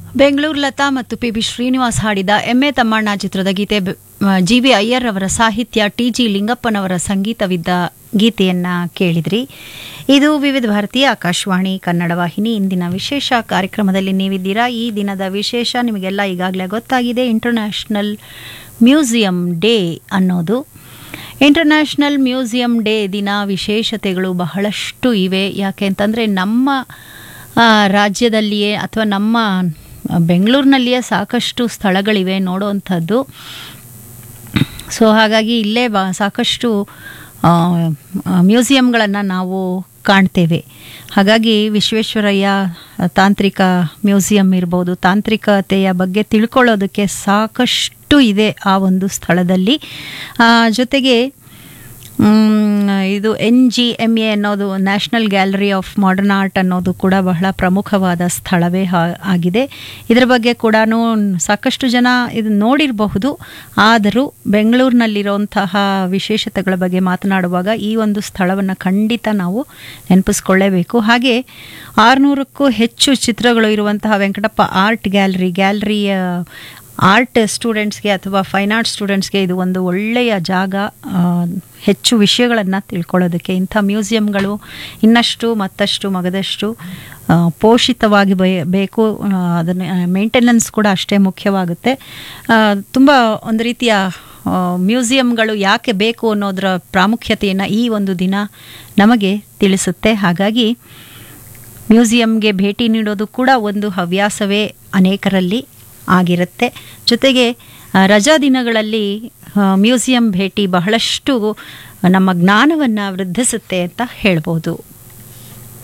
ಬೆಂಗಳೂರು ಲತಾ ಮತ್ತು P B Srinivas ಹಾಡಿದ ಎಮ್ಮೆ ತಮ್ಮಣ್ಣ ಚಿತ್ರದ ಗೀತೆ ಜಿ ವಿ ಅಯ್ಯರ್ ಅವರ ಸಾಹಿತ್ಯ ಟಿ ಜಿ ಲಿಂಗಪ್ಪನವರ ಸಂಗೀತವಿದ್ದ ಗೀತೆಯನ್ನ ಕೇಳಿದ್ರಿ ಇದು ವಿವಿಧ ಭಾರತೀಯ ಆಕಾಶವಾಣಿ ಕನ್ನಡ ವಾಹಿನಿ ಇಂದಿನ ವಿಶೇಷ ಕಾರ್ಯಕ್ರಮದಲ್ಲಿ ನೀವಿದ್ದೀರಾ ಈ ದಿನದ ವಿಶೇಷ ನಿಮಗೆಲ್ಲ ಈಗಾಗಲೇ ಗೊತ್ತಾಗಿದೆ ಇಂಟರ್ನ್ಯಾಷನಲ್ ಮ್ಯೂಸಿಯಂ ಡೇ ಅನ್ನೋದು ಇಂಟರ್ನ್ಯಾಷನಲ್ ಮ್ಯೂಸಿಯಂ ಡೇ ದಿನ ವಿಶೇಷತೆಗಳು ಬಹಳಷ್ಟು ಇವೆ ಯಾಕೆ ಅಂತಂದರೆ ನಮ್ಮ ಆ, ರಾಜ್ಯದಲ್ಲಿಯೇ ಅಥವಾ ನಮ್ಮ ಬೆಂಗಳೂರಿನಲ್ಲಿಯೇ ಸಾಕಷ್ಟು ಸ್ಥಳಗಳಿವೆ ನೋಡುವಂಥದ್ದು ಸೊ ಹಾಗಾಗಿ ಇಲ್ಲೇ ಬಾ ಸಾಕಷ್ಟು ಮ್ಯೂಸಿಯಂಗಳನ್ನು ನಾವು ಕಾಣ್ತೇವೆ ಹಾಗಾಗಿ ವಿಶ್ವೇಶ್ವರಯ್ಯ ತಾಂತ್ರಿಕ ಮ್ಯೂಸಿಯಂ ಇರ್ಬೋದು ತಾಂತ್ರಿಕತೆಯ ಬಗ್ಗೆ ತಿಳ್ಕೊಳ್ಳೋದಕ್ಕೆ ಸಾಕಷ್ಟು ಇದೆ ಆ ಒಂದು ಸ್ಥಳದಲ್ಲಿ ಆ, ಜೊತೆಗೆ ಮ್, ಇದು ಎನ್ ಜಿ ಎಮ್ ಎ ಅನ್ನೋದು national gallery of modern art ಅನ್ನೋದು ಕೂಡ ಬಹಳ ಪ್ರಮುಖವಾದ ಸ್ಥಳವೇ ಹಾ- ಆಗಿದೆ ಇದರ ಬಗ್ಗೆ ಕೂಡ ಸಾಕಷ್ಟು ಜನ ಇದು ನೋಡಿರಬಹುದು ಆದರೂ ಬೆಂಗಳೂರಿನಲ್ಲಿರುವಂತಹ ವಿಶೇಷತೆಗಳ ಬಗ್ಗೆ ಮಾತನಾಡುವಾಗ ಈ ಒಂದು ಸ್ಥಳವನ್ನು ಖಂಡಿತ ನಾವು ನೆನಪಿಸ್ಕೊಳ್ಳೇಬೇಕು ಹಾಗೆ ಆರುನೂರಕ್ಕೂ ಹೆಚ್ಚು ಚಿತ್ರಗಳು ಇರುವಂತಹ ವೆಂಕಟಪ್ಪ ಆರ್ಟ್ ಗ್ಯಾಲರಿ ಗ್ಯಾಲರಿಯ ಆರ್ಟ್ ಸ್ಟೂಡೆಂಟ್ಸ್ಗೆ ಅಥವಾ ಫೈನ್ ಆರ್ಟ್ ಸ್ಟೂಡೆಂಟ್ಸ್ಗೆ ಇದು ಒಂದು ಒಳ್ಳೆಯ ಜಾಗ ಆ, ಹೆಚ್ಚು ವಿಷಯಗಳನ್ನು ತಿಳ್ಕೊಳ್ಳೋದಕ್ಕೆ ಇಂಥ ಮ್ಯೂಸಿಯಂಗಳು ಇನ್ನಷ್ಟು ಮತ್ತಷ್ಟು ಮಗದಷ್ಟು ಆ, ಪೋಷಿತವಾಗಿ ಬೇ ಬೇಕು ಅದನ್ನು ಮೇಂಟೆನೆನ್ಸ್ ಕೂಡ ಅಷ್ಟೇ ಮುಖ್ಯವಾಗುತ್ತೆ ತುಂಬ ಒಂದು ರೀತಿಯ ಆ, ಮ್ಯೂಸಿಯಂಗಳು ಯಾಕೆ ಬೇಕು ಅನ್ನೋದರ ಪ್ರಾಮುಖ್ಯತೆಯನ್ನು ಈ ಒಂದು ದಿನ ನಮಗೆ ತಿಳಿಸುತ್ತೆ ಹಾಗಾಗಿ ಮ್ಯೂಸಿಯಂಗೆ ಭೇಟಿ ನೀಡೋದು ಕೂಡ ಒಂದು ಹವ್ಯಾಸವೇ ಅನೇಕರಲ್ಲಿ ಆಗಿರುತ್ತೆ ಜೊತೆಗೆ ಆ, ರಜಾ ದಿನಗಳಲ್ಲಿ ಆ, ಮ್ಯೂಸಿಯಂ ಭೇಟಿ ಬಹಳಷ್ಟು ನಮ್ಮ ಜ್ಞಾನವನ್ನು ವೃದ್ಧಿಸುತ್ತೆ ಅಂತ ಹೇಳ್ಬೋದು